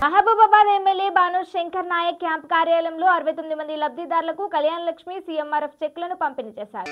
Mahabubabad MLA Banu Shankar Naik camp కార్యాలయంలో అరవై తొమ్మిది మంది లబ్ధిదారులకు కళ్యాణ లక్ష్మి సీఎంఆర్ఎఫ్ చెక్లను పంపిణీ చేశారు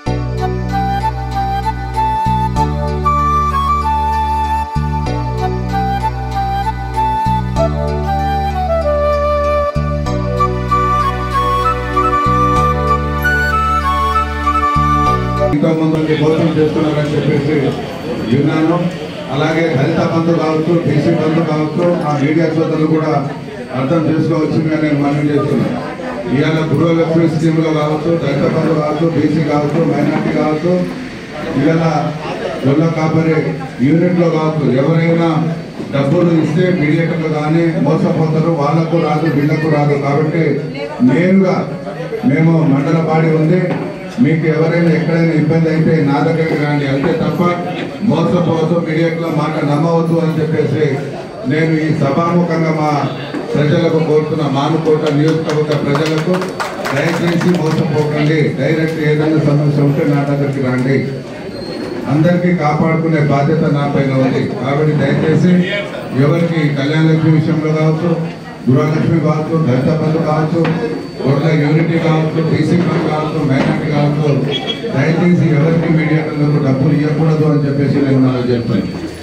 ఇంకా ముందు మోసం చేస్తున్నారని చెప్పేసి విన్నాను అలాగే దళిత బంధు కావచ్చు బీసీ బంధు కావచ్చు ఆ మీడియా సోదరులు కూడా అర్థం చేసుకోవచ్చుగా నేను మనం చేస్తున్నాను ఇవాళ గృహలక్ష్మి స్కీమ్లో కావచ్చు దళిత బంధు కావచ్చు బీసీ కావచ్చు మైనార్టీ కావచ్చు ఇవాళ గొల్ల కాపరి యూనిట్లో కావచ్చు ఎవరైనా డబ్బులు ఇస్తే మీడియేటర్లు కానీ మోసపోతారు వాళ్ళకు రాదు వీళ్ళకు రాదు కాబట్టి నేరుగా మేము మండల బాడీ ఉంది మీకు ఎవరైనా ఎక్కడైనా ఇబ్బంది అయితే నా దగ్గరికి రండి అంతే తప్ప మోసపోవద్దు మీడియాలో మాట నమ్మవద్దు అని చెప్పేసి నేను ఈ సభాముఖంగా మా ప్రజలకు కోరుతున్న మానుకోట నియోజకవర్గ ప్రజలకు దయచేసి మోసపోకండి డైరెక్ట్ ఏదైనా సమస్య ఉంటే నా దగ్గరికి రండి అందరికీ కాపాడుకునే బాధ్యత నా పైన ఉంది కాబట్టి దయచేసి ఎవరికి కళ్యాణ లక్ష్మి విషయంలో కావచ్చు గృహలక్ష్మి కావచ్చు దళిత బంధు కావచ్చు గొర్రెల యూనిటీ కావచ్చు బీసీ బంధు కావచ్చు మైనార్టీ కావచ్చు దయచేసి ఎవరికి మీడియాలకు డబ్బులు ఇవ్వకూడదు అని చెప్పేసి నేను మనం చెప్తాను